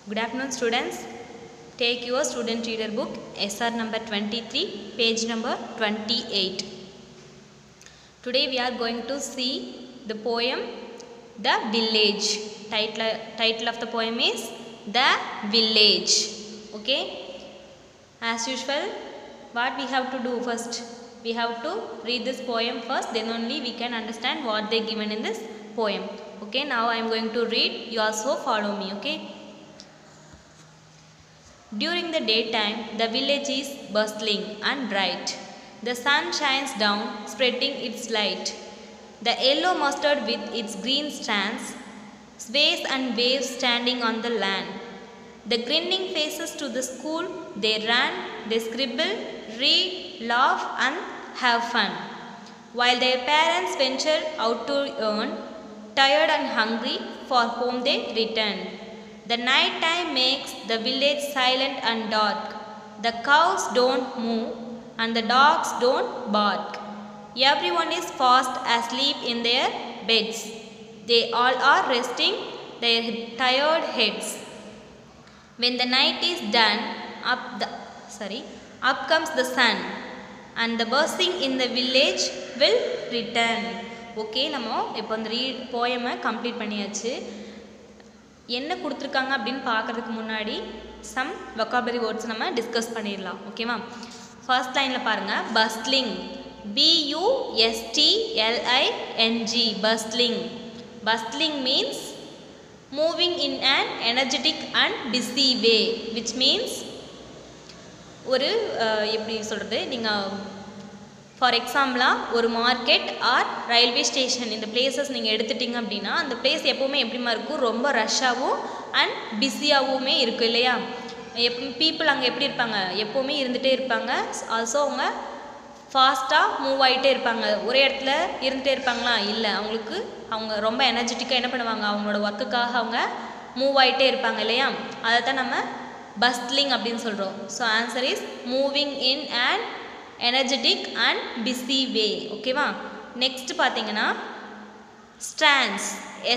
Good afternoon, students. Take your student reader book, SR number 23, page number 28. Today we are going to see the poem The Village. Title, title of the poem is The Village. Okay. As usual, what we have to do first? We have to read this poem first, then only we can understand what they given in this poem. Okay, now I am going to read. You also follow me. Okay. During the daytime, the village is bustling and bright. The sun shines down, spreading its light. The yellow mustard with its green strands sways and waves standing on the land. The grinning faces to the school, they ran, they scribble, read, laugh, and have fun. While their parents venture out to earn, tired and hungry, for home they return. The night time makes the village silent and dark. The cows don't move and the dogs don't bark. Everyone is fast asleep in their beds. They all are resting their tired heads. When the night is done, up the sorry, up comes the sun, and the buzzing in the village will return. Okay நம்ம இப்போ அந்த ரீ போயமை complete பண்ணியாச்சு என்ன கொடுத்துருக்காங்க அப்படின்னு பார்க்குறதுக்கு முன்னாடி some வொக்காபரி words நம்ம டிஸ்கஸ் பண்ணிடலாம் ஓகேவா ஃபர்ஸ்ட் லைனில் பாருங்கள் bustling பியூஎஸ்டிஎல்ஐஎன்ஜி bustling bustling means moving in an energetic and busy way which means ஒரு அஹ், எப்படி சொல்கிறது நீங்கள் ஃபார் எக்ஸாம்பிளாக ஒரு மார்க்கெட் ஆர் ரயில்வே ஸ்டேஷன் இந்த பிளேசஸ் நீங்கள் எடுத்துட்டிங்க அப்படின்னா அந்த பிளேஸ் எப்போவுமே எப்படிமா இருக்கும் ரொம்ப ரஷ்ஷாகவும் அண்ட் பிஸியாகவுமே இருக்கும் இல்லையா எப் பீப்புள் அங்கே எப்படி இருப்பாங்க எப்போவுமே இருந்துகிட்டே இருப்பாங்க ஆல்சோ அவங்க ஃபாஸ்ட்டாக மூவ் ஆகிட்டே இருப்பாங்க ஒரே இடத்துல இருந்துகிட்டே இருப்பாங்களா இல்லை அவங்களுக்கு அவங்க ரொம்ப எனர்ஜெட்டிக்காக என்ன பண்ணுவாங்க அவங்களோட ஒர்க்குக்காக அவங்க மூவ் ஆகிட்டே இருப்பாங்க இல்லையா அதை தான் நம்ம பஸ்லிங் அப்படின்னு சொல்கிறோம் so answer is moving in and energetic and busy way ஓகேவா நெக்ஸ்ட் பார்த்தீங்கன்னா ஸ்ட்ரான்ஸ்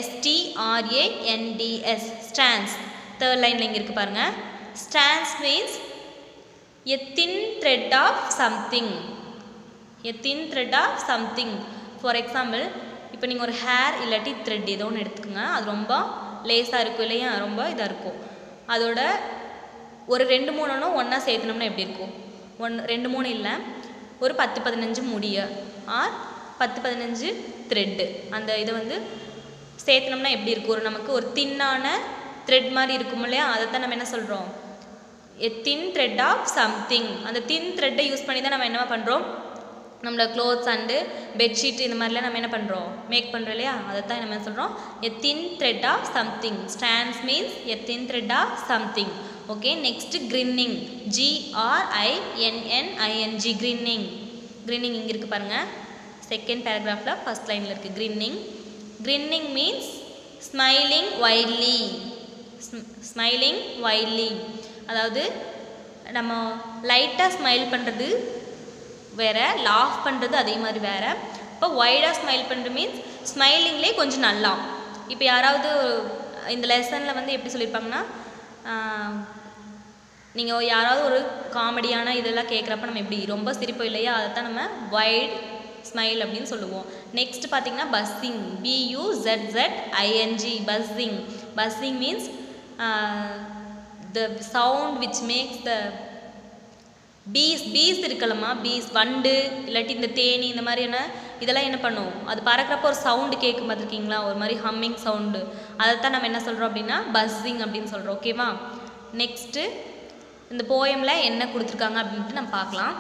எஸ்டிஆர்ஏஎன்டிஎஸ் ஸ்ட்ரான்ஸ் தேர்ட் லைனில் இங்கே இருக்குது பாருங்கள் strands means a thin thread of something a thin thread of something for example இப்போ நீங்கள் ஒரு ஹேர் இல்லாட்டி த்ரெட் ஏதோ ஒன்று எடுத்துக்கோங்க அது ரொம்ப லேஸாக இருக்கும் இல்லையா ரொம்ப இதாக இருக்கும் அதோட ஒரு ரெண்டு மூணு ஒன்றும் ஒன்றா சேர்த்துனோம்னா எப்படி இருக்கும் ஒன்று ரெண்டு மூணு இல்லை ஒரு பத்து பதினஞ்சு முடிய ஆர் பத்து பதினஞ்சு த்ரெட்டு அந்த இதை வந்து சேர்த்துனோம்னா எப்படி இருக்கும் ஒரு நமக்கு ஒரு தின்னான த்ரெட் மாதிரி இருக்கும் இல்லையா அதை தான் நம்ம என்ன சொல்கிறோம் a thin thread of something அந்த தின் த்ரெட்டை யூஸ் பண்ணி தான் நம்ம என்ன பண்ணுறோம் நம்மளோட க்ளோத்ஸ் அண்டு பெட்ஷீட் இந்த மாதிரிலாம் நம்ம என்ன பண்ணுறோம் மேக் பண்ணுறோம் இல்லையா அதை தான் நம்ம என்ன சொல்கிறோம் a thin thread of something stands means a thin thread of something okay next grinning ஜிஆர்ஐஎன்என்ஐஎன்ஜி grinning grinning இங்கே இருக்குது பாருங்கள் செகண்ட் பேராகிராஃபில் ஃபர்ஸ்ட் லைனில் இருக்குது grinning grinning means smiling widely smiling widely அதாவது நம்ம லைட்டாக ஸ்மைல் பண்ணுறது வேறு லாஃப் பண்ணுறது அதே மாதிரி வேறு இப்போ ஒய்டாக ஸ்மைல் பண்ணுறது மீன்ஸ் ஸ்மைலிங்லேயே கொஞ்சம் நல்லா இப்போ யாராவது இந்த லெசனில் வந்து எப்படி சொல்லியிருப்பாங்கன்னா நீங்கள் யாராவது ஒரு காமெடியான இதெல்லாம் கேட்குறப்ப நம்ம எப்படி ரொம்ப சிரிப்போம் இல்லையா அதை தான் நம்ம வைட் ஸ்மைல் அப்படின்னு சொல்லுவோம் நெக்ஸ்ட் பார்த்தீங்கன்னா buzzing B U Z Z I N G buzzing buzzing means the sound which makes the bees bees இருக்கலம்மா பீஸ் வண்டு இல்லாட்டி இந்த தேனி இந்த மாதிரியான இதெல்லாம் என்ன பண்ணும் அது பறக்கிறப்ப ஒரு சவுண்டு கேட்கும் பார்த்துருக்கீங்களா ஒரு மாதிரி ஹம்மிங் சவுண்டு அதைத்தான் நம்ம என்ன சொல்கிறோம் அப்படின்னா பஸ்ஸிங் அப்படின்னு சொல்கிறோம் ஓகேவா நெக்ஸ்ட்டு இந்த போயமில் என்ன கொடுத்துருக்காங்க அப்படின்ட்டு நம்ம பார்க்கலாம்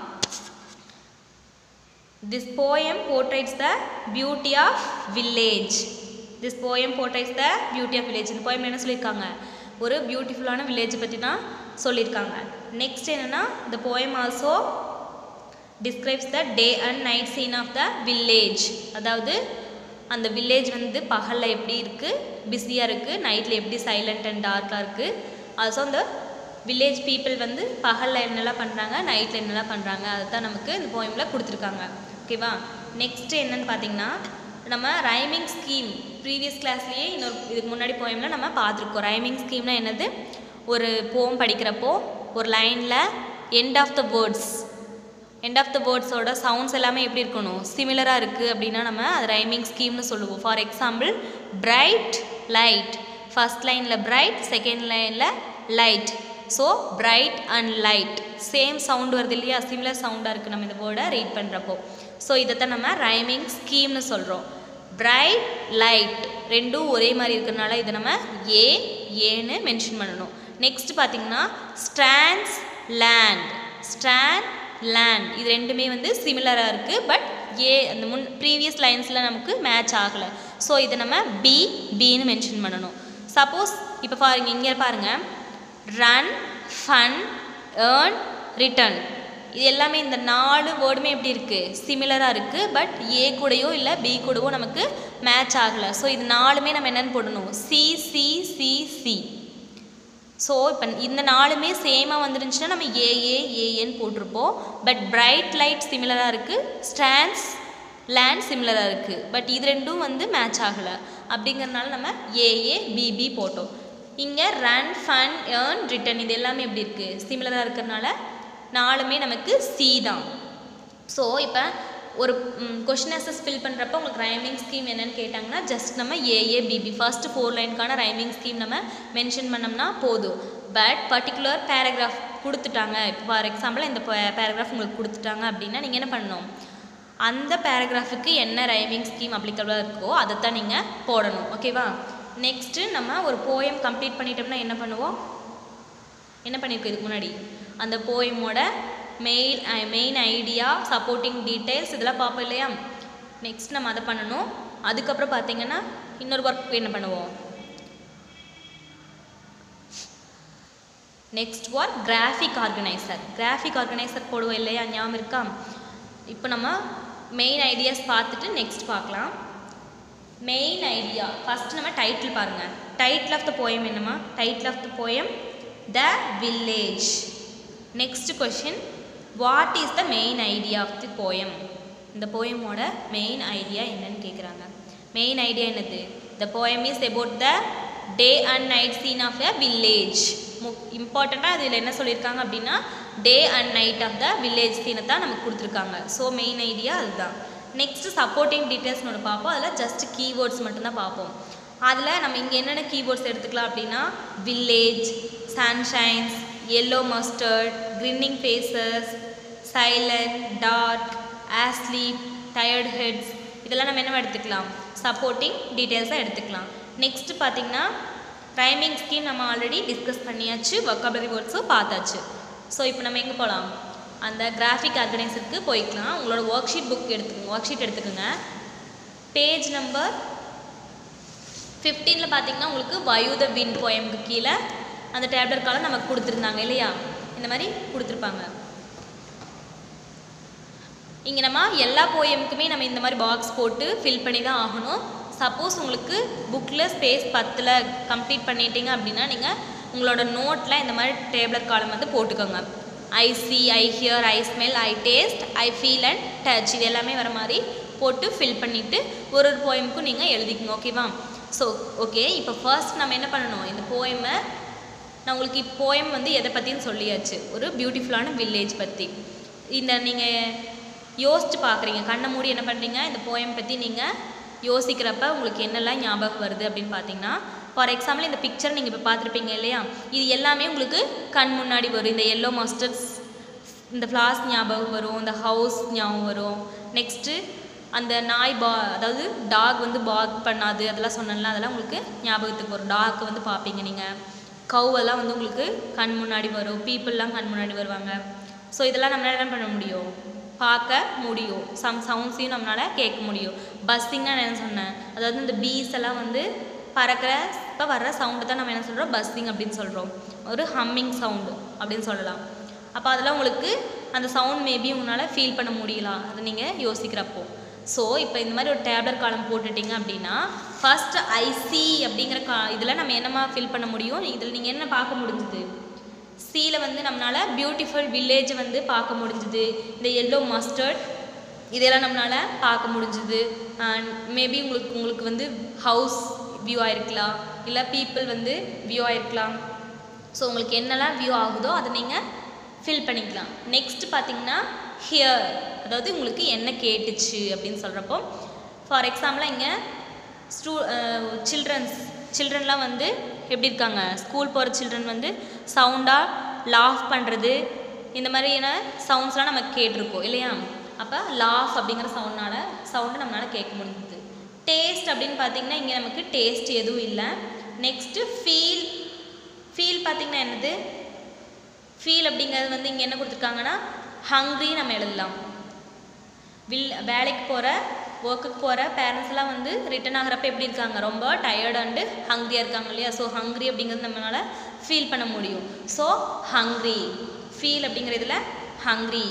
this poem portrays the beauty of village this poem portrays the beauty of village இந்த போயம் என்ன சொல்லியிருக்காங்க ஒரு பியூட்டிஃபுல்லான வில்லேஜ் பற்றி தான் சொல்லியிருக்காங்க நெக்ஸ்ட் என்னென்னா இந்த poem also describes the day and night scene of the village அதாவது அந்த வில்லேஜ் வந்து பகலில் எப்படி இருக்குது பிஸியாக இருக்குது நைட்டில் எப்படி சைலண்ட் அண்ட் டார்க்காக இருக்குது ஆல்சோ அந்த வில்லேஜ் பீப்புள் வந்து பகலில் என்னெல்லாம் பண்ணுறாங்க நைட்டில் என்னெல்லாம் பண்ணுறாங்க அதை தான் நமக்கு இந்த போயமில் கொடுத்துருக்காங்க ஓகேவா நெக்ஸ்ட் என்னன்னு பார்த்தீங்கன்னா நம்ம ரைமிங் ஸ்கீம் ப்ரீவியஸ் கிளாஸ்லேயே இன்னொரு இதுக்கு முன்னாடி போயமில் நம்ம பார்த்துருக்கோம் ரைமிங் ஸ்கீம்னா என்னது ஒரு போம் படிக்கிறப்போ ஒரு லைனில் end of the words end of the வேர்ட்ஸோட சவுண்ட்ஸ் எல்லாமே எப்படி இருக்கணும் சிமிலராக இருக்குது அப்படின்னா நம்ம அது ரைமிங் ஸ்கீம்னு சொல்லுவோம் for example bright light first லைனில் பிரைட் செகண்ட் லைனில் light so bright and light same sound வருது இல்லையா சிமிலர் சவுண்டாக இருக்குது நம்ம இந்த வேர்டை ரீட் பண்ணுறப்போ ஸோ இதைத்தான் நம்ம ரைமிங் ஸ்கீம்னு சொல்கிறோம் பிரைட் லைட் ரெண்டும் ஒரே மாதிரி இருக்கிறனால இதை நம்ம ஏ ஏன்னு மென்ஷன் பண்ணணும் நெக்ஸ்ட் பார்த்தீங்கன்னா ஸ்ட்ராண்ட்ஸ் லேண்ட் ஸ்ட்ராண்ட் லேண்ட் இது ரெண்டுமே வந்து சிமிலராக இருக்குது பட் ஏ அந்த முன் ப்ரீவியஸ் லைன்ஸில் நமக்கு மேட்ச் ஆகலை ஸோ இதை நம்ம பி பின்னு மென்ஷன் பண்ணணும் சப்போஸ் இப்போ பாருங்க இங்கே பாருங்கள் ரன் ஃபன் ஏர்ன் ரிட்டர்ன் இது எல்லாமே இந்த நாலு வேர்டுமே எப்படி இருக்குது சிமிலராக இருக்குது பட் ஏ கூடயோ இல்லை பி கூடவோ நமக்கு மேட்ச் ஆகலை ஸோ இது நாலுமே நம்ம என்னென்னு போடணும் C C C C so இப்போ இந்த நாலுமே சேமாக வந்துருந்துச்சுன்னா நம்ம ஏஏ ஏஏன்னு போட்டிருப்போம் பட் பிரைட் லைட் சிமிலராக இருக்குது ஸ்டாண்ட்ஸ் லேண்ட் சிமிலராக இருக்குது பட் இது ரெண்டும் வந்து மேட்ச் ஆகலை அப்படிங்கிறதுனால நம்ம ஏஏ பிபி போட்டோம் இங்கே ரன் ஃபன் ஏர்ன் ரிட்டன் இது எல்லாமே எப்படி இருக்குது சிமிலராக இருக்கிறதுனால நாலுமே நமக்கு சி தான் ஸோ இப்போ ஒரு கொஷின் ஆன்சர்ஸ் ஃபில் பண்ணுறப்ப உங்களுக்கு ரைமிங் ஸ்கீம் என்னன்னு கேட்டாங்கன்னா ஜஸ்ட் நம்ம ஏஏ பிபி ஃபர்ஸ்ட் ஃபோர் லைனுக்கான ரைமிங் ஸ்கீம் நம்ம மென்ஷன் பண்ணோம்னா போதும் பட் பர்டிகுலர் பேராகிராஃப் கொடுத்துட்டாங்க இப்போ ஃபார் எக்ஸாம்பிள் இந்த பேராகிராஃப் உங்களுக்கு கொடுத்துட்டாங்க அப்படின்னா நீங்கள் என்ன பண்ணணும் அந்த பேராகிராஃபுக்கு என்ன ரைமிங் ஸ்கீம் அப்ளிகபிளாக இருக்கோ அதை தான் நீங்கள் போடணும் ஓகேவா நெக்ஸ்ட்டு நம்ம ஒரு போயம் கம்ப்ளீட் பண்ணிட்டோம்னா என்ன பண்ணுவோம் என்ன பண்ணியிருக்கோம் இதுக்கு முன்னாடி அந்த போயமோட mail main idea supporting details இதெல்லாம் பார்ப்போம் இல்லையா நெக்ஸ்ட் நம்ம அதை பண்ணணும் அதுக்கப்புறம் பார்த்தீங்கன்னா இன்னொரு ஒர்க் என்ன பண்ணுவோம் next work graphic organiser graphic organiser போடுவோம் இல்லையா ஞாபகம் இருக்கா இப்போ நம்ம மெயின் ஐடியாஸ் பார்த்துட்டு நெக்ஸ்ட் பார்க்கலாம் மெயின் ஐடியா ஃபஸ்ட் நம்ம டைட்டில் பாருங்கள் டைட்டில் ஆஃப் த போயம் என்னம்மா title of the poem the village next question what is the main idea of the poem இந்த போயமோட மெயின் ஐடியா என்னன்னு கேட்குறாங்க மெயின் ஐடியா என்னது the poem is about the day and night scene of a village மு இம்பார்ட்டண்ட்டாக அதில் என்ன சொல்லியிருக்காங்க அப்படின்னா day and night of the village சீனை தான் நமக்கு கொடுத்துருக்காங்க ஸோ மெயின் ஐடியா அதுதான் நெக்ஸ்ட்டு சப்போர்ட்டிங் டீட்டெயில்ஸ்னு ஒன்று பார்ப்போம் அதில் ஜஸ்ட் கீவேர்ட்ஸ் மட்டும்தான் பார்ப்போம் அதில் நம்ம இங்கே என்னென்ன கீவேர்ட்ஸ் எடுத்துக்கலாம் அப்படின்னா village sunshines yellow mustard grinning faces silent dark asleep tired heads இதெல்லாம் நம்ம என்ன எடுத்துக்கலாம் சப்போர்ட்டிங் டீட்டெயில்ஸாக எடுத்துக்கலாம் நெக்ஸ்ட் பார்த்திங்கன்னா ரைமிங் ஸ்கீம் நம்ம ஆல்ரெடி டிஸ்கஸ் பண்ணியாச்சு வொக்காபுலரி வேர்ட்ஸும் பார்த்தாச்சு ஸோ இப்போ நம்ம எங்கே போகலாம் அந்த கிராஃபிக் ஆர்கனைசருக்கு போய்க்கலாம் உங்களோட ஒர்க் ஷீட் புக் எடுத்துக்கோங்க ஒர்க் ஷீட் எடுத்துக்கோங்க பேஜ் நம்பர் ஃபிஃப்டீனில் பார்த்தீங்கன்னா உங்களுக்கு வயு த வின் போயமுக்கு கீழே அந்த டேப்லெட் காலம் நமக்கு கொடுத்துருந்தாங்க இல்லையா இந்த மாதிரி கொடுத்துருப்பாங்க இங்கே நம்ம எல்லா போயமுக்குமே நம்ம இந்த மாதிரி பாக்ஸ் போட்டு ஃபில் பண்ணி தான் ஆகணும் சப்போஸ் உங்களுக்கு புக்கில் ஸ்பேஸ் பத்தில் கம்ப்ளீட் பண்ணிட்டீங்க அப்படின்னா நீங்கள் உங்களோட நோட்டில் இந்த மாதிரி டேப்லெட் காலம் வந்து போட்டுக்கோங்க I see I hear I smell I taste I feel and touch இது எல்லாமே வர மாதிரி போட்டு ஃபில் பண்ணிவிட்டு ஒரு ஒரு போயமுக்கும் நீங்கள் எழுதிக்கணும் ஓகேவா ஸோ ஓகே இப்போ ஃபர்ஸ்ட் நம்ம என்ன பண்ணணும் இந்த போயமை நான் உங்களுக்கு இப்போ போயம் வந்து எதை பற்றின்னு சொல்லியாச்சு ஒரு பியூட்டிஃபுல்லான வில்லேஜ் பற்றி இந்த நீங்கள் யோசிச்சு பார்க்குறீங்க கண்ணை மூடி என்ன பண்ணுறீங்க இந்த போயம் பற்றி நீங்கள் யோசிக்கிறப்ப உங்களுக்கு என்னெல்லாம் ஞாபகம் வருது அப்படின்னு பார்த்தீங்கன்னா ஃபார் எக்ஸாம்பிள் இந்த பிக்சர் நீங்கள் இப்போ பார்த்துருப்பீங்க இல்லையா இது எல்லாமே உங்களுக்கு கண் முன்னாடி வரும் இந்த எல்லோ மஸ்டர்ட்ஸ் இந்த ஃப்ளார்ஸ் ஞாபகம் வரும் இந்த ஹவுஸ் ஞாபகம் வரும் நெக்ஸ்ட்டு அந்த நாய் பா அதாவது டாக் வந்து பாக் பண்ணாது அதெல்லாம் சொன்னேன்ல அதெல்லாம் உங்களுக்கு ஞாபகத்துக்கு வரும் டாக் வந்து பார்ப்பீங்க நீங்கள் கவ்வெல்லாம் வந்து உங்களுக்கு கண் முன்னாடி வரும் பீப்புளெலாம் கண் முன்னாடி வருவாங்க ஸோ இதெல்லாம் நம்மளால என்ன பண்ண முடியும் பார்க்க முடியும் சம் சவுண்ட்ஸையும் நம்மளால் கேட்க முடியும் பஸ்ஸிங்னா நான் என்ன சொன்னேன் அதாவது இந்த பீஸ் எல்லாம் வந்து பறக்கிற இப்போ வர்ற சவுண்டு தான் நம்ம என்ன சொல்கிறோம் பஸ்ஸிங் அப்படின்னு சொல்கிறோம் ஒரு ஹம்மிங் சவுண்டு அப்படின்னு சொல்லலாம் அப்போ அதெல்லாம் உங்களுக்கு அந்த சவுண்ட் மேபி உங்களால் ஃபீல் பண்ண முடியலாம் அதை நீங்கள் யோசிக்கிறப்போ ஸோ இப்போ இந்த மாதிரி ஒரு டேப்லெட் காலம் போட்டுட்டிங்க அப்படின்னா ஃபர்ஸ்ட் ஐசி அப்படிங்கிற கா இதில் நம்ம என்னமா ஃபில் பண்ண முடியும் இதில் நீங்கள் என்ன பார்க்க முடிஞ்சுது சீல வந்து நம்மளால் பியூட்டிஃபுல் வில்லேஜ் வந்து பார்க்க முடிஞ்சுது இந்த எல்லோ மஸ்டர்ட் இதெல்லாம் நம்மளால் பார்க்க முடிஞ்சுது மேபி உங்களுக்கு உங்களுக்கு வந்து ஹவுஸ் வியூ ஆயிருக்கலாம் இல்லை பீப்புள் வந்து வியூ ஆயிருக்கலாம் ஸோ உங்களுக்கு என்னெல்லாம் வியூ ஆகுதோ அதை நீங்கள் ஃபில் பண்ணிக்கலாம் நெக்ஸ்ட் பார்த்தீங்கன்னா ஹியர் அதாவது உங்களுக்கு என்ன கேட்டுச்சு அப்படின்னு சொல்கிறப்போ ஃபார் எக்ஸாம்பிளாக இங்கே ஸ்டூ சில்ட்ரன்ஸ் சில்ட்ரன்லாம் வந்து எப்படி இருக்காங்க ஸ்கூல் போகிற சில்ட்ரன் வந்து சவுண்டாக லாஃப் பண்ணுறது இந்த மாதிரியான சவுண்ட்ஸ்லாம் நம்ம கேட்டிருக்கோம் இல்லையா அப்போ லாஃப் அப்படிங்கிற சவுண்டால சவுண்டு நம்மளால் கேட்க முடியுது டேஸ்ட் அப்படின்னு பார்த்தீங்கன்னா இங்கே நமக்கு டேஸ்ட் எதுவும் இல்லை நெக்ஸ்ட்டு ஃபீல் ஃபீல் பார்த்தீங்கன்னா என்னது ஃபீல் அப்படிங்கிறது வந்து இங்கே என்ன கொடுத்துருக்காங்கன்னா ஹங்க்ரி நம்ம எழுதலாம் வில் வேலைக்கு போகிற ஒர்க்குக்கு போகிற பேரண்ட்ஸ்லாம் வந்து ரிட்டர்ன் ஆகிறப்ப எப்படி இருக்காங்க ரொம்ப டயர்ட் அண்டு ஹங்க்ரியாக இருக்காங்க இல்லையா ஸோ ஹங்க்ரி அப்படிங்கிறது நம்மளால் ஃபீல் பண்ண முடியும் ஸோ ஹங்க்ரி ஃபீல் அப்படிங்கிற இதில் ஹங்க்ரி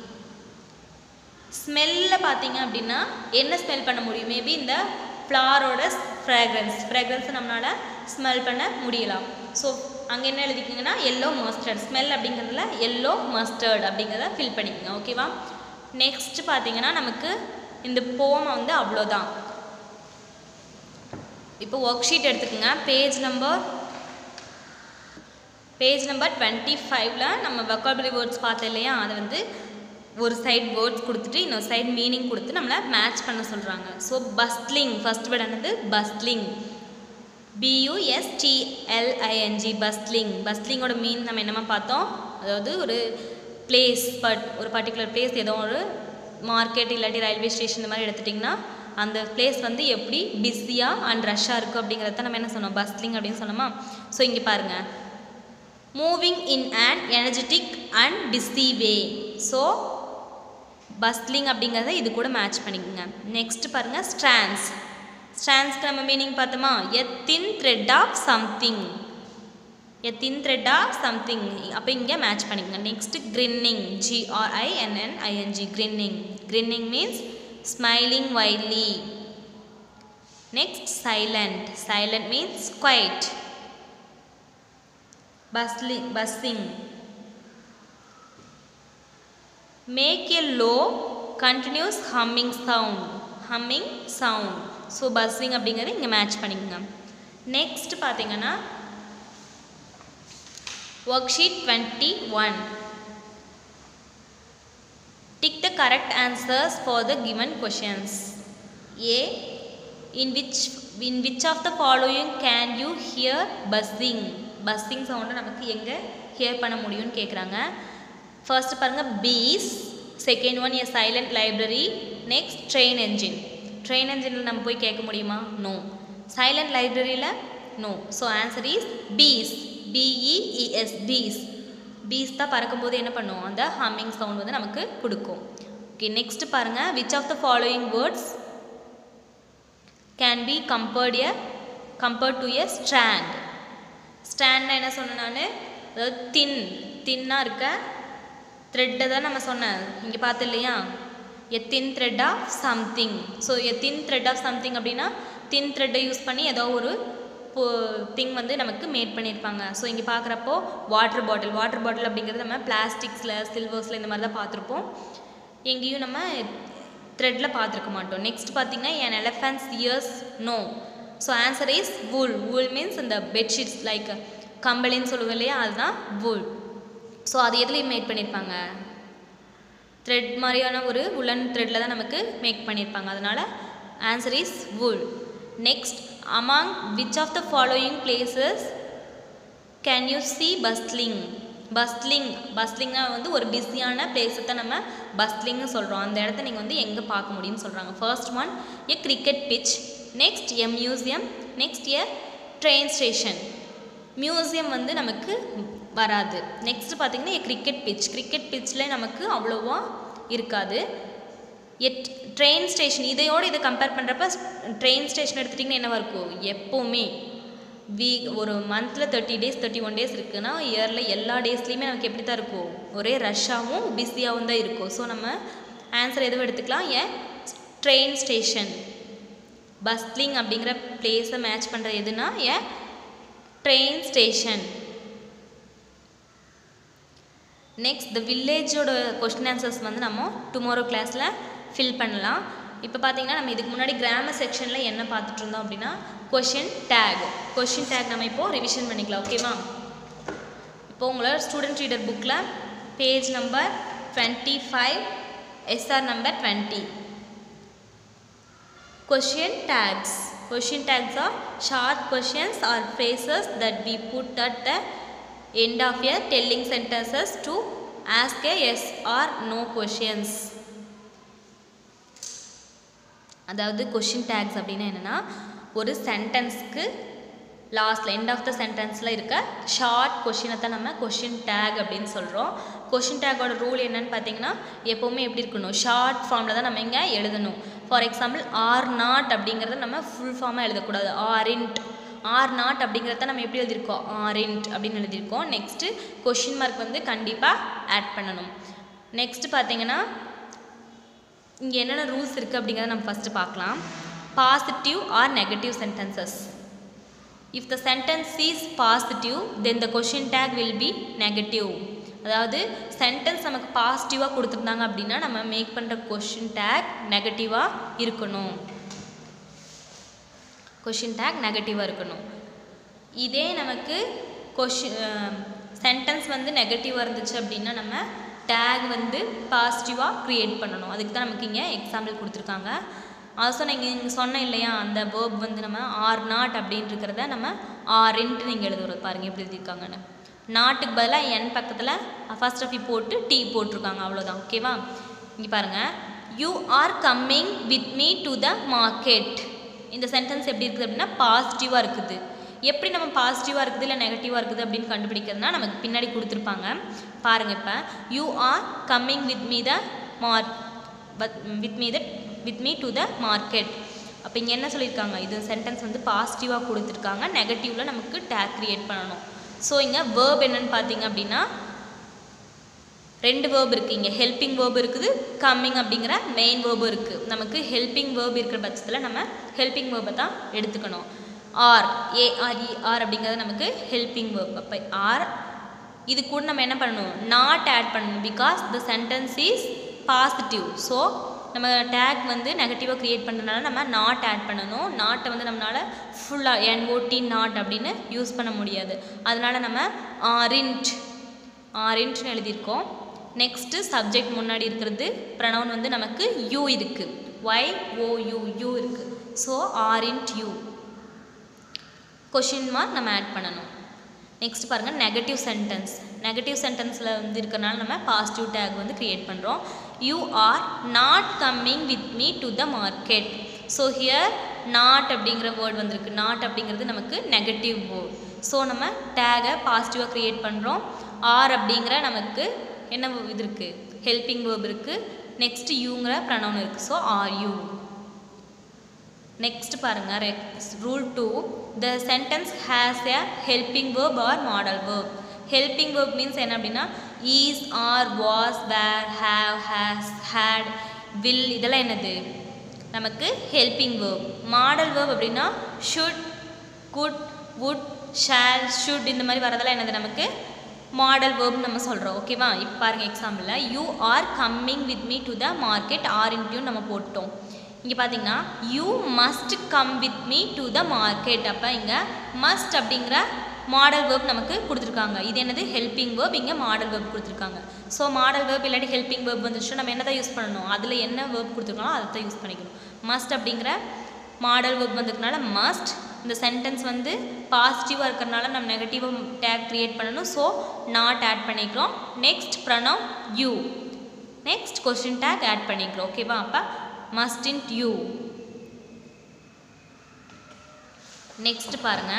ஸ்மெல்ல பார்த்தீங்க அப்படின்னா என்ன ஸ்மெல் பண்ண முடியும் மேபி இந்த ஃப்ளாரோட ஃப்ராக்ரன்ஸ் ஃப்ராக்ரன்ஸை நம்மளால் ஸ்மெல் பண்ண முடியலாம் ஸோ அங்கே என்ன எழுதிக்கிங்கன்னா எல்லோ மஸ்டர்ட் ஸ்மெல் அப்படிங்கிறதுல எல்லோ மஸ்டர்ட் அப்படிங்கிறத ஃபில் பண்ணிக்கோங்க ஓகேவா நெக்ஸ்ட் பார்த்தீங்கன்னா நமக்கு இந்த போமை வந்து அவ்வளோதான் இப்போ ஒர்க் ஷீட் எடுத்துக்கோங்க page number page number twenty ஃபைவ்ல நம்ம வெக்காபுலரி வேர்ட்ஸ் பார்த்தோம் இல்லையா அதை வந்து ஒரு சைடு வேர்ட்ஸ் கொடுத்துட்டு இன்னொரு சைடு மீனிங் கொடுத்து நம்மளை மேட்ச் பண்ண சொல்கிறாங்க ஸோ பஸ்ட்லிங் ஃபர்ஸ்ட் வேர்ட் என்னது பஸ்ட்லிங் பியூஎஸ்டிஎல்ஐஎன்ஜி பஸ்ட்லிங் பஸ்ட்லிங்கோட மீன் நம்ம என்னமா பார்த்தோம் அதாவது ஒரு பிளேஸ் பட் ஒரு பர்டிகுலர் பிளேஸ் ஏதோ ஒரு மார்க்கெட் இல்லாட்டி ரயில்வே ஸ்டேஷன் இந்த மாதிரி எடுத்துட்டிங்கன்னா அந்த பிளேஸ் வந்து எப்படி பிஸியாக அண்ட் ரஷ்ஷாக இருக்குது அப்படிங்கிறத நம்ம என்ன சொன்னோம் பஸ்ட்லிங் அப்படின்னு சொன்னோமா ஸோ இங்கே பாருங்கள் moving in and energetic and busy way so bustling அப்படிங்கிறத இது கூட மேட்ச் பண்ணிக்கோங்க நெக்ஸ்ட் பாருங்கள் ஸ்ட்ராண்ட்ஸ் ஸ்ட்ராண்ட்ஸ்க்கு நம்ம மீனிங் பார்த்தோமா எ thin thread of something a thin thread of something அப்போ இங்கே மேட்ச் பண்ணிக்கோங்க next grinning ஜிஆர்ஐஎன்என்ஐஎன்ஜி grinning grinning means smiling widely next silent silent means quite bustling buzzing make a low continuous humming sound humming sound so buzzing அப்படிங்கிறது இங்கே match பண்ணிக்கோங்க next பார்த்தீங்கன்னா worksheet twenty one tick the correct answers for the given questions A in which in which of the following can you hear buzzing buzzing சவுண்டை நமக்கு எங்கே hear பண்ண முடியும்னு கேட்குறாங்க ஃபர்ஸ்ட் பாருங்கள் bees second one a silent library next train engine train என்ஜினில் நம்ம போய் கேட்க முடியுமா நோ சைலண்ட் லைப்ரரியில் no so answer is bees பிஇஇஎஸ் piece bees தான் பறக்கும்போது என்ன பண்ணும் அந்த ஹம்மிங் சவுண்ட் வந்து நமக்கு கொடுக்கும் ஓகே நெக்ஸ்ட் பாருங்கள் which of the following words can be compared a compared to a strand ஸ்டாண்ட்னா என்ன சொன்னேன் நான் அதாவது தின் தின்னாக இருக்க த்ரெட்டை தான் நம்ம சொன்னேன் இங்கே பார்த்து இல்லையா a thin thread of something so a thin thread of something அப்படின்னா தின் த்ரெட்டை யூஸ் பண்ணி ஏதோ ஒரு திங் வந்து நமக்கு மேட் பண்ணியிருப்பாங்க ஸோ இங்கே பார்க்குறப்போ வாட்டர் பாட்டில் வாட்டர் பாட்டில் அப்படிங்கிறது நம்ம பிளாஸ்டிக்ஸில் சில்வர்ஸில் இந்த மாதிரி தான் பார்த்துருப்போம் எங்கேயும் நம்ம த்ரெட்டில் பார்த்துருக்க மாட்டோம் நெக்ஸ்ட் பார்த்தீங்கன்னா an elephants ears no so answer is wool wool means இந்த பெட்ஷீட்ஸ் லைக் கம்பளின்னு சொல்லுவோம் இல்லையா அதுதான் வூல் ஸோ அது எதுலேயும் மேக் பண்ணியிருப்பாங்க த்ரெட் மாதிரியான ஒரு உலன் த்ரெட்டில் தான் நமக்கு மேக் பண்ணியிருப்பாங்க அதனால் answer is wool next among which of the following places can you see bustling bustling பஸ்லிங்னா வந்து ஒரு பிஸியான பிளேஸை தான் நம்ம பஸ்லிங்னு சொல்கிறோம் அந்த இடத்த நீங்கள் வந்து எங்கே பார்க்க முடியும்னு சொல்கிறாங்க first one a cricket pitch next a museum next a train station museum வந்து நமக்கு வராது நெக்ஸ்ட் பார்த்திங்கன்னா கிரிக்கெட் பிச் கிரிக்கெட் பிச்சில் நமக்கு அவ்வளோவா இருக்காது எட் ட்ரெயின் ஸ்டேஷன் இதையோடு இதை கம்பேர் பண்ணுறப்ப ட்ரெயின் ஸ்டேஷன் எடுத்துட்டிங்கன்னா என்னவா இருக்கும் எப்போவுமே வீ ஒரு மந்தில் thirty days thirty one days இருக்குன்னா இயரில் எல்லா டேஸ்லேயுமே நமக்கு எப்படி தான் இருக்கும் ஒரே ரஷ்ஷாகவும் பிஸியாகவும் தான் இருக்கும் ஸோ நம்ம ஆன்சர் எதுவும் எடுத்துக்கலாம் ஏன் ட்ரெயின் ஸ்டேஷன் பஸ்லிங் அப்படிங்கிற பிளேஸை மேட்ச் பண்ணுற எதுனா A train station next the வில்லேஜோட கொஸ்டின் ஆன்சர்ஸ் வந்து நம்ம டுமாரோ கிளாஸில் ஃபில் பண்ணலாம் இப்போ பார்த்தீங்கன்னா நம்ம இதுக்கு முன்னாடி கிராமர் செக்ஷனில் என்ன பார்த்துட்டு இருந்தோம் அப்படின்னா கொஷின் டேக் கொஷின் டேக் நம்ம இப்போது ரிவிஷன் பண்ணிக்கலாம் ஓகேவா இப்போ உங்களோட ஸ்டூடெண்ட் ரீடர் புக்கில் page number twenty five S R number twenty Question tags. Question tags are short questions or phrases that we put at the end of a telling sentences to ask a yes or no questions. அதாவது question tags அப்படின்னா என்னென்னா ஒரு சென்டென்ஸ்க்கு லாஸ்ட்டில் end of த சென்டென்ஸில் இருக்க short கொஷினை தான் நம்ம question take அப்படின்னு சொல்கிறோம் கொஷின் டேக்கோட ரூல் என்னன்னு பார்த்தீங்கன்னா எப்போவுமே எப்படி இருக்கணும் ஷார்ட் ஃபார்மில் தான் நம்ம இங்கே எழுதணும் ஃபார் எக்ஸாம்பிள் ஆர் நாட் அப்படிங்கிறத நம்ம ஃபுல் ஃபார்மாக எழுதக்கூடாது ஆரின்ட் ஆர் நாட் அப்படிங்கிறத நம்ம எப்படி எழுதியிருக்கோம் ஆரின்ட் அப்படின்னு எழுதியிருக்கோம் நெக்ஸ்ட்டு கொஷின் மார்க் வந்து கண்டிப்பாக ஆட் பண்ணணும் நெக்ஸ்ட் பார்த்தீங்கன்னா இங்கே என்னென்ன ரூல்ஸ் இருக்குது அப்படிங்கிறத நம்ம ஃபஸ்ட்டு பார்க்கலாம் positive or negative sentences if the sentence is positive then the question tag will be negative அதாவது சென்டென்ஸ் நமக்கு பாசிட்டிவாக கொடுத்துருந்தாங்க அப்படின்னா நம்ம மேக் பண்ணுற கொஷின் டேக் நெகட்டிவாக இருக்கணும் கொஷின் டேக் நெகட்டிவாக இருக்கணும் இதே நமக்கு கொஷின் சென்டென்ஸ் வந்து நெகட்டிவாக இருந்துச்சு அப்படின்னா நம்ம டேக் வந்து பாசிட்டிவாக க்ரியேட் பண்ணணும் அதுக்கு தான் நமக்கு இங்கே எக்ஸாம்பிள் கொடுத்துருக்காங்க ஆல்சோ நீங்கள் இங்கே சொன்னேன் இல்லையா அந்த வேர்ப் வந்து நம்ம ஆர் நாட் அப்படின்னு இருக்கிறத நம்ம ஆர்ன்ட்டு நீங்கள் எழுதுறது பாருங்கள் எப்படி எழுதியிருக்காங்கன்னு நாட்டுக்கு பதிலாக என் பக்கத்தில் ஃபர்ஸ்ட் ஆஃப் போட்டு டீ போட்டிருக்காங்க அவ்வளோதான் ஓகேவா இங்கே பாருங்கள் you are coming with me to the market இந்த சென்டென்ஸ் எப்படி இருக்குது அப்படின்னா பாசிட்டிவாக இருக்குது எப்படி நம்ம பாசிட்டிவாக இருக்குது இல்லை நெகட்டிவாக இருக்குது அப்படின்னு கண்டுபிடிக்கிறதுனா நமக்கு பின்னாடி கொடுத்துருப்பாங்க பாருங்கள் இப்போ you are coming with me the mark with me the with me to the market அப்போ இங்கே என்ன சொல்லியிருக்காங்க இது சென்டென்ஸ் வந்து பாசிட்டிவாக கொடுத்துருக்காங்க நெகட்டிவில் நமக்கு டேக் க்ரியேட் பண்ணணும் ஸோ இங்கே வேர்ப் என்னன்னு பார்த்தீங்க அப்படின்னா ரெண்டு வேர்ப் இருக்குது இங்கே ஹெல்பிங் வேர்ப் இருக்குது கம்மிங் அப்படிங்கிற மெயின் வேர்பும் இருக்குது நமக்கு ஹெல்பிங் வேர்ப் இருக்கிற பட்சத்தில் நம்ம ஹெல்பிங் வேர்பை தான் எடுத்துக்கணும் ஆர் ஏஆர்இஆர் அப்படிங்கிறது நமக்கு ஹெல்பிங் வேர்ப் அப்போ ஆர் இது கூட நம்ம என்ன பண்ணணும் நாட் ஆட் பண்ணணும் because the sentence is positive so நம்ம டேக் வந்து நெகட்டிவாக க்ரியேட் பண்ணுறதுனால நம்ம நாட் ஆட் பண்ணணும் நாட்டை வந்து நம்மளால் ஃபுல்லாக என்ஓடி நாட் அப்படின்னு யூஸ் பண்ண முடியாது அதனால் நம்ம ஆரின்ட் ஆரின்ட்னு எழுதியிருக்கோம் நெக்ஸ்ட்டு சப்ஜெக்ட் முன்னாடி இருக்கிறது ப்ரனவுன் வந்து நமக்கு யூ இருக்குது ஒய் ஓ யூ யூ இருக்குது so aren't you question mark நம்ம ஆட் பண்ணணும் நெக்ஸ்ட் பாருங்கள் நெகட்டிவ் சென்டென்ஸ் நெகட்டிவ் சென்டென்ஸில் வந்து இருக்கிறனால நம்ம பாசிட்டிவ் டேக் வந்து க்ரியேட் பண்ணுறோம் you are not coming with me to the market so here not அப்படிங்கிற வேர்ட் வந்திருக்கு நாட் அப்படிங்கிறது நமக்கு நெகட்டிவ் வேர்ட் ஸோ நம்ம டேகை பாசிட்டிவாக க்ரியேட் பண்ணுறோம் ஆர் அப்படிங்கிற நமக்கு என்ன இது இருக்குது ஹெல்பிங் வேர்ப் இருக்குது நெக்ஸ்ட் யூங்கிற ப்ரனவுன் இருக்குது ஸோ ஆர் யூ நெக்ஸ்ட் பாருங்கள் rule two the sentence has a helping verb or modal verb helping verb means என்ன அப்படின்னா is R was were have has had will இதெல்லாம் என்னது நமக்கு ஹெல்பிங் வேர்ப் மாடல் வேர்ப் அப்படின்னா should could would shall should இந்த மாதிரி வரதெல்லாம் என்னது நமக்கு மாடல் வேர்ப்னு நம்ம சொல்கிறோம் ஓகேவா இப்போ பாருங்கள் எக்ஸாம்பிளில் you are coming with me to the market or into நம்ம போட்டோம் இங்கே பார்த்தீங்கன்னா you must come with me to the market அப்போ இங்கே மஸ்ட் அப்படிங்கிற மாடல் வேர்ப் நமக்கு கொடுத்துருக்காங்க இது என்னது ஹெல்பிங் வேர்ப் இங்கே மாடல் வேர்ப் கொடுத்துருக்காங்க ஸோ மாடல் வேர்ப் இல்லாட்டி ஹெல்பிங் வேர்ப் வந்துச்சுன்னா நம்ம என்ன தான் யூஸ் பண்ணணும் அதில் என்ன வேர்ப் கொடுத்துருக்காங்களோ அதை தான் யூஸ் பண்ணிக்கணும் மஸ்ட் அப்படிங்கிற மாடல் வேர்ப் வந்ததுனால மஸ்ட் இந்த சென்டென்ஸ் வந்து பாசிட்டிவாக இருக்கிறனால நம்ம நெகட்டிவாக டேக் க்ரியேட் பண்ணணும் ஸோ நாட் ஆட் பண்ணிக்கிறோம் next pronoun you next question tag add பண்ணிக்கிறோம் ஓகேவா அப்போ mustn't you நெக்ஸ்ட் பாருங்க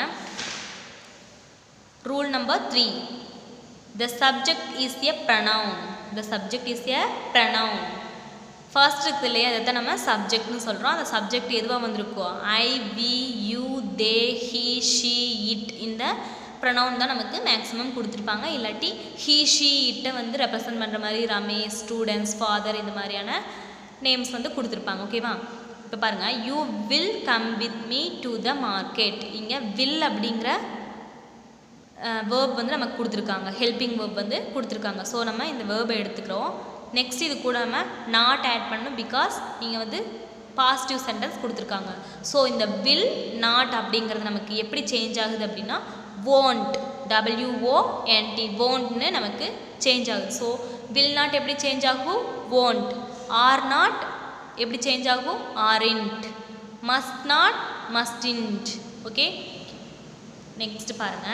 rule number three the subject is a pronoun the subject is a pronoun first இருக்குது இல்லையா அதை தான் நம்ம சப்ஜெக்ட்னு சொல்கிறோம் அந்த சப்ஜெக்ட் எதுவாக வந்திருக்கோ I we you they he she it இந்த ப்ரனவுன் தான் நமக்கு மேக்ஸிமம் கொடுத்துருப்பாங்க இல்லாட்டி ஹீ ஷீ இட்டை வந்து ரெப்ரசன்ட் பண்ணுற மாதிரி ரமேஷ் ஸ்டூடெண்ட்ஸ் ஃபாதர் இந்த மாதிரியான நேம்ஸ் வந்து கொடுத்துருப்பாங்க ஓகேவா இப்போ பாருங்கள் you will come with me to the market இங்கே வில் அப்படிங்கிற வேர்ப் வந்து நமக்கு கொடுத்துருக்காங்க ஹெல்பிங் வேர்ப் வந்து கொடுத்துருக்காங்க ஸோ நம்ம இந்த வேர்பை எடுத்துக்கிறோம் நெக்ஸ்ட் இது கூட நம்ம நாட் ஆட் பண்ணணும் பிகாஸ் இங்கே வந்து பாசிட்டிவ் சென்டென்ஸ் கொடுத்துருக்காங்க ஸோ இந்த வில் நாட் அப்படிங்கிறது நமக்கு எப்படி சேஞ்ச் ஆகுது அப்படின்னா won't டபிள்யூஓஎன்டி won'tனு நமக்கு சேஞ்ச் ஆகுது ஸோ வில் நாட் எப்படி சேஞ்ச் ஆகும் won't ஆர் நாட் எப்படி சேஞ்ச் ஆகும் aren't must not mustn't okay next பாருங்க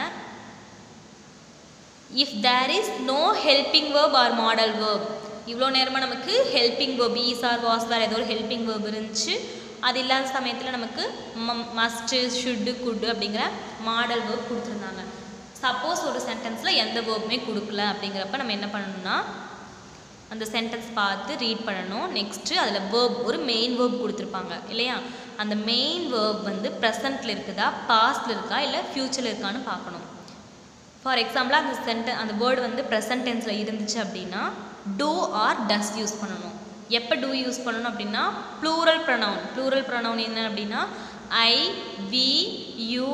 if there is no helping verb or modal verb இவ்வளோ நேரமாக நமக்கு helping verb is R was வேறு ஏதோ ஒரு ஹெல்பிங் வேர்ப் இருந்துச்சு அது இல்லாத சமயத்தில் நமக்கு மஸ்ட்டு ஷுட்டு குட்டு அப்படிங்கிற மாடல் வேர்ப் கொடுத்துருந்தாங்க சப்போஸ் ஒரு சென்டென்ஸில் எந்த வேர்புமே கொடுக்கல அப்படிங்கிறப்ப நம்ம என்ன பண்ணணும்னா அந்த சென்டென்ஸ் பார்த்து ரீட் பண்ணணும் நெக்ஸ்ட்டு அதில் வேர்ப் ஒரு மெயின் வேர்ப் கொடுத்துருப்பாங்க இல்லையா அந்த மெயின் வேர்ப் வந்து ப்ரெசண்ட்டில் இருக்குதா பாஸ்டில் இருக்கா இல்லை ஃப்யூச்சரில் இருக்கான்னு பார்க்கணும் ஃபார் எக்ஸாம்பிளாக அந்த சென்டென் அந்த வேர்டு வந்து ப்ரெசன்ட் டென்ஸில் இருந்துச்சு அப்படின்னா டூ ஆர் டஸ் யூஸ் பண்ணணும் எப்போ டூ யூஸ் பண்ணணும் அப்படின்னா ப்ளூரல் ப்ரொனவுன் ப்ளூரல் ப்ரொனவுன் என்ன அப்படின்னா ஐ வி யூ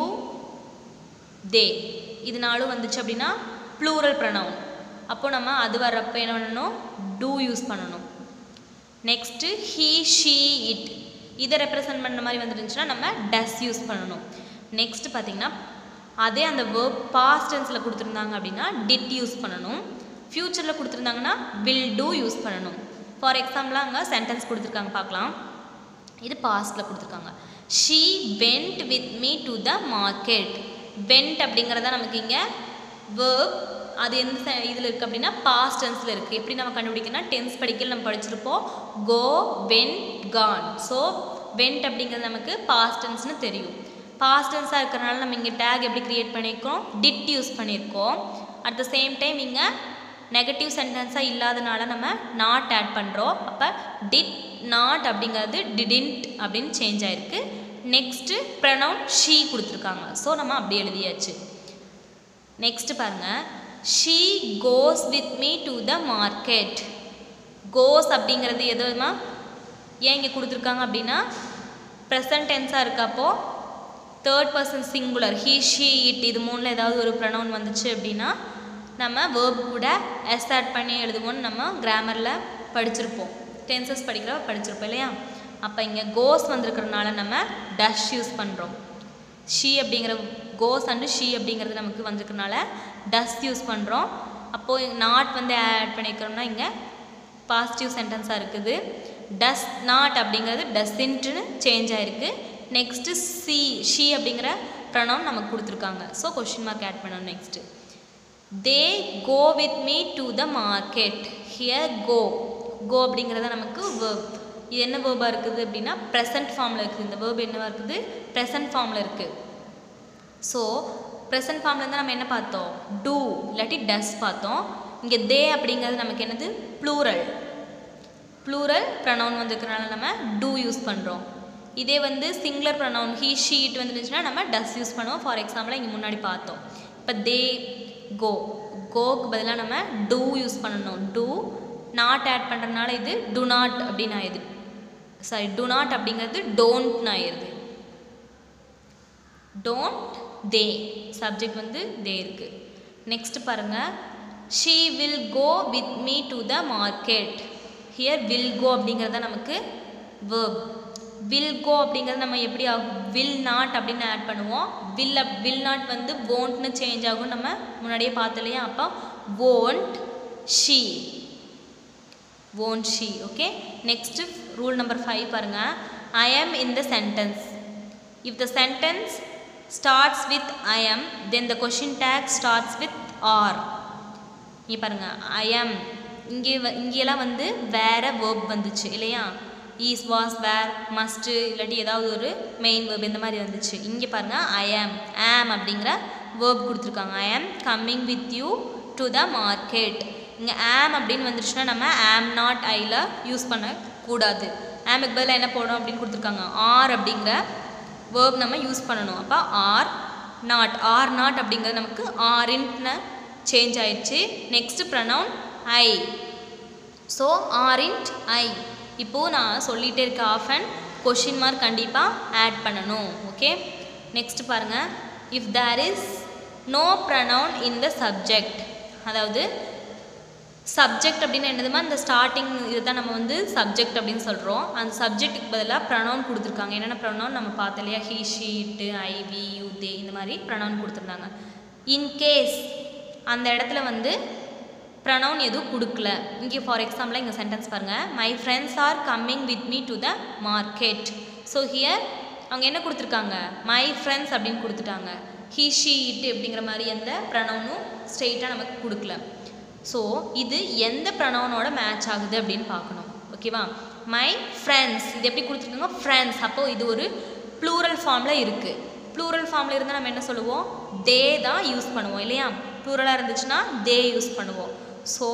தே இதனாலும் வந்துச்சு அப்படின்னா ப்ளூரல் ப்ரொனவுன் அப்போ நம்ம அது வர்றப்ப என்ன பண்ணணும் டூ யூஸ் பண்ணணும் நெக்ஸ்ட்டு ஹீ ஷீ இட் இதை ரெப்ரசன்ட் பண்ணுற மாதிரி வந்துருந்துச்சுன்னா நம்ம டஸ் யூஸ் பண்ணணும் நெக்ஸ்ட் பார்த்தீங்கன்னா அதே அந்த வேர்ப் பாஸ்ட் டென்ஸில் கொடுத்துருந்தாங்க அப்படின்னா டிட் யூஸ் பண்ணணும் ஃப்யூச்சரில் கொடுத்துருந்தாங்கன்னா வில் டூ யூஸ் பண்ணணும் ஃபார் எக்ஸாம்பிளாக அங்கே சென்டென்ஸ் கொடுத்துருக்காங்க பார்க்கலாம் இது பாஸ்டில் கொடுத்துருக்காங்க she went with me to the market went அப்படிங்கிறத நமக்கு இங்கே வேர்ப் அது எந்த இதில் இருக்குது அப்படின்னா பாஸ்ட் டென்ஸில் இருக்குது எப்படி நம்ம கண்டுபிடிக்கணும்னா டென்ஸ் படிக்கல நம்ம படிச்சிருப்போம் go went gone so went அப்படிங்கிறது நமக்கு பாஸ்ட் டென்ஸ்னு தெரியும் பாஸ்ட் டென்ஸாக இருக்கிறனால நம்ம இங்கே டேக் எப்படி க்ரியேட் பண்ணியிருக்கோம் டிட் யூஸ் பண்ணியிருக்கோம் அட் த சேம் டைம் இங்கே நெகட்டிவ் சென்டென்ஸாக இல்லாதனால நம்ம நாட் ஆட் பண்ணுறோம் அப்போ டிட் நாட் அப்படிங்கிறது டிடின்ட் அப்படின்னு சேஞ்ச் ஆயிருக்கு நெக்ஸ்ட்டு ப்ரனவுன் ஷீ கொடுத்துருக்காங்க ஸோ நம்ம அப்படி எழுதியாச்சு நெக்ஸ்ட் பாருங்க she goes with me to the market goes அப்படிங்கிறது எதுமா ஏன் இங்கே கொடுத்துருக்காங்க அப்படின்னா ப்ரெசன்ட் டென்ஸாக இருக்கப்போ third person singular he she it இது மூணில் ஏதாவது ஒரு ப்ரனவுன் வந்துச்சு அப்படின்னா நம்ம வேர்ப் கூட எஸ் ஆட் பண்ணி எழுதுவோம்னு நம்ம கிராமரில் படிச்சிருப்போம் டென்சஸ் படிக்கிற படிச்சிருப்போம் இல்லையா அப்போ இங்கே கோஸ் வந்திருக்கிறதுனால நம்ம டஷ் யூஸ் பண்ணுறோம் ஷீ அப்படிங்கிற கோஸ் அண்டு ஷீ அப்படிங்கிறது நமக்கு வந்திருக்கனால டஸ் யூஸ் பண்ணுறோம் அப்போது நாட் வந்து ஆட் பண்ணிக்கிறோம்னா இங்கே பாசிட்டிவ் சென்டென்ஸாக இருக்குது டஸ் நாட் அப்படிங்கிறது டஸ்இன்ட்டுன்னு சேஞ்ச் ஆகிருக்கு நெக்ஸ்ட்டு சி ஷீ அப்படிங்கிற ப்ரனவுன் நமக்கு கொடுத்துருக்காங்க ஸோ கொஷின் மார்க் ஆட் பண்ணணும் next they go with me to the market here go go அப்படிங்கிறத நமக்கு வேர்ப் இது என்ன வேர்பாக இருக்குது அப்படின்னா ப்ரெசன்ட் ஃபார்மில் இருக்குது இந்த வேர்ப் என்னவா இருக்குது ப்ரெசன்ட் ஃபார்மில் இருக்குது ஸோ ப்ரெசன்ட் ஃபார்மில் இருந்து நம்ம என்ன பார்த்தோம் டூ இல்லாட்டி டஸ் பார்த்தோம் இங்கே தே அப்படிங்கிறது நமக்கு என்னது ப்ளூரல் ப்ளூரல் ப்ரனவுன் வந்துருக்கனால நம்ம டூ யூஸ் பண்ணுறோம் இதே வந்து சிங்குலர் ப்ரனவுன் ஹீ ஷீட் வந்துருந்துச்சுன்னா நம்ம டஸ் யூஸ் பண்ணுவோம் ஃபார் எக்ஸாம்பிளாக இங்கே முன்னாடி பார்த்தோம் இப்போ தே கோ கோக்கு பதிலாக நம்ம டூ யூஸ் பண்ணணும் டூ நாட் ஆட் பண்ணுறதுனால இது டு நாட் அப்படின்னு ஆயிடுது சாரி டு நாட் அப்படிங்கிறது டோன்ட்னு ஆயிடுது டோன்ட் தே சப்ஜெக்ட் வந்து தே இருக்குது நெக்ஸ்ட் பாருங்கள் she will go with me to the market here will go அப்படிங்கிறது நமக்கு வேர்ப் வில் கோ அப்படிங்கிறது நம்ம எப்படி ஆகும் வில் நாட் அப்படின்னு ஆட் பண்ணுவோம் வில் அப் வில் நாட் வந்து வோன்ட்னு சேஞ்ச் ஆகும் நம்ம முன்னாடியே பார்த்தோம் இல்லையா அப்போ won't she won't she okay next rule number 5 பாருங்க i am in the sentence if the sentence starts with i am then the question tag starts with are இங்கே பாருங்க i am இங்கே வ- இங்கெல்லாம் வந்து வேற verb வந்துச்சு இல்லையா ஈஸ் வாஸ் வேர் மஸ்ட்டு இல்லாட்டி ஏதாவது ஒரு மெயின் verb இந்த மாதிரி வந்துச்சு இங்கே பாருங்க ஐ ஆம் ஆம் அப்படிங்கிற verb கொடுத்துருக்காங்க I am coming with you to the market இங்கே ஆம் அப்படின்னு வந்துருச்சுன்னா நம்ம ஆம் நாட் ஐல யூஸ் பண்ணக்கூடாது ஆமுக்கு பதிலாக என்ன போடணும் அப்படின்னு கொடுத்துருக்காங்க ஆர் அப்படிங்கிற verb நம்ம யூஸ் பண்ணணும் அப்போ ஆர் நாட் ஆர் நாட் அப்படிங்கிறது நமக்கு ஆரின்ட்னு சேஞ்ச் ஆயிடுச்சு next pronoun I so aren't I இப்போது நான் சொல்லிகிட்டே இருக்க ஆஃப் அண்ட் கொஷின் மார்க் கண்டிப்பாக ஆட் பண்ணணும் ஓகே நெக்ஸ்ட் பாருங்கள் if there is no pronoun in the subject அதாவது சப்ஜெக்ட் அப்படின்னு என்னதுமா இந்த ஸ்டார்டிங் இதுதான் நம்ம வந்து சப்ஜெக்ட் அப்படின்னு சொல்கிறோம் அந்த சப்ஜெக்ட்டுக்கு பதிலாக ப்ரனவுன் கொடுத்துருக்காங்க என்னென்ன ப்ரனவுன் நம்ம பார்த்தோம் இல்லையா he she it I we you they இந்த மாதிரி ப்ரனவுன் கொடுத்துருந்தாங்க இன்கேஸ் அந்த இடத்துல வந்து ப்ரனவுன் எதுவும் கொடுக்கல இங்கே ஃபார் எக்ஸாம்பிள் இங்கே சென்டென்ஸ் பாருங்கள் my friends are coming with me to the market so here அவங்க என்ன கொடுத்துருக்காங்க மை ஃப்ரெண்ட்ஸ் அப்படின்னு கொடுத்துட்டாங்க ஹி ஷீ இட் அப்படிங்கிற மாதிரி எந்த ப்ரனவுனும் ஸ்ட்ரெயிட்டாக நமக்கு கொடுக்கல ஸோ இது எந்த ப்ரனவுனோட மேட்ச் ஆகுது அப்படின்னு பார்க்கணும் ஓகேவா மை ஃப்ரெண்ட்ஸ் இது எப்படி கொடுத்துருக்காங்க ஃப்ரெண்ட்ஸ் அப்போது இது ஒரு ப்ளூரல் ஃபார்மில் இருக்குது ப்ளூரல் ஃபார்மில் இருந்தால் நம்ம என்ன சொல்லுவோம் தே தான் யூஸ் பண்ணுவோம் இல்லையா ப்ளூரலாக இருந்துச்சுன்னா தே யூஸ் பண்ணுவோம் ஸோ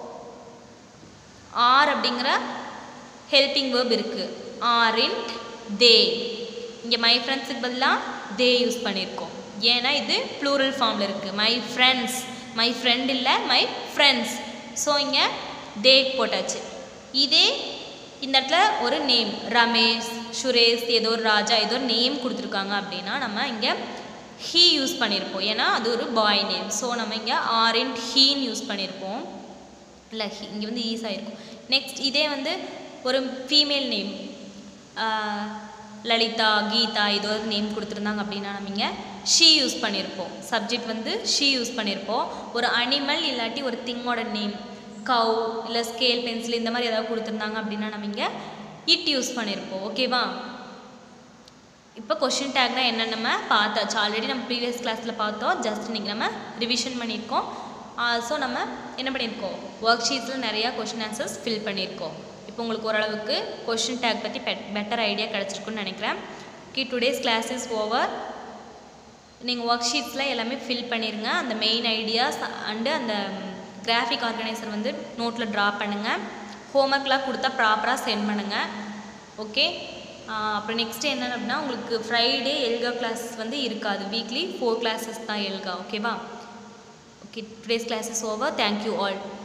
ஆர் அப்படிங்கிற ஹெல்பிங் வேர்ப் இருக்குது ஆர் இன்ட் தே இங்கே மை ஃப்ரெண்ட்ஸுக்கு பதிலாக தே யூஸ் பண்ணியிருக்கோம் ஏன்னா இது ப்ளூரல் ஃபார்மில் இருக்குது மை ஃப்ரெண்ட்ஸ் மை ஃப்ரெண்ட் இல்லை மை ஃப்ரெண்ட்ஸ் ஸோ இங்கே தே போட்டாச்சு இதே இந்த இடத்துல ஒரு நேம் ரமேஷ் சுரேஷ் ஏதோ ஒரு ராஜா ஏதோ ஒரு நேம் கொடுத்துருக்காங்க அப்படின்னா நம்ம இங்கே ஹீ யூஸ் பண்ணியிருப்போம் ஏன்னா அது ஒரு பாய் நேம் ஸோ நம்ம இங்கே ஆர் இன்ட் ஹீன்னு யூஸ் பண்ணியிருப்போம் இல்லை ஹி இங்கே வந்து ஈஸ் ஆகிருக்கும் நெக்ஸ்ட் இதே வந்து ஒரு ஃபீமேல் நேம் லலிதா கீதா ஏதோ ஒரு நேம் கொடுத்துருந்தாங்க அப்படின்னா நம்ம இங்கே ஷீ யூஸ் பண்ணியிருப்போம் சப்ஜெக்ட் வந்து ஷீ யூஸ் பண்ணியிருப்போம் ஒரு அனிமல் இல்லாட்டி ஒரு திங்கோட நேம் கவ் இல்லை ஸ்கேல் பென்சில் இந்த மாதிரி ஏதாவது கொடுத்துருந்தாங்க அப்படின்னா நம்ம இங்கே இட் யூஸ் பண்ணியிருப்போம் ஓகேவா இப்போ கொஷின் டேக்னா என்ன நம்ம பார்த்தாச்சு ஆல்ரெடி நம்ம ப்ரீவியஸ் கிளாஸில் பார்த்தோம் ஜஸ்ட் இன்றைக்கி நம்ம ரிவிஷன் பண்ணியிருக்கோம் ஸோ நம்ம என்ன பண்ணியிருக்கோம் ஒர்க் ஷீட்ஸில் நிறையா கொஷின் ஆன்சர்ஸ் ஃபில் பண்ணியிருக்கோம் இப்போ உங்களுக்கு ஓரளவுக்கு கொஷின் டேக் பற்றி பெட் பெட்டர் ஐடியா கிடச்சிருக்குன்னு நினைக்கிறேன் okay today's class is over நீங்கள் ஒர்க் ஷீட்ஸில் எல்லாமே ஃபில் பண்ணிடுங்க அந்த மெயின் ஐடியாஸ் அண்டு அந்த கிராஃபிக் ஆர்கனைசர் வந்து நோட்டில் ட்ரா பண்ணுங்கள் ஹோம்ஒர்க்லாம் கொடுத்தா ப்ராப்பராக சென்ட் பண்ணுங்கள் ஓகே அப்புறம் நெக்ஸ்ட் என்ன அப்படின்னா உங்களுக்கு ஃப்ரைடே எல்கா கிளாஸ் வந்து இருக்காது வீக்லி ஃபோர் கிளாஸஸ் தான் எல்கா ஓகேவா okay today's class is over thank you all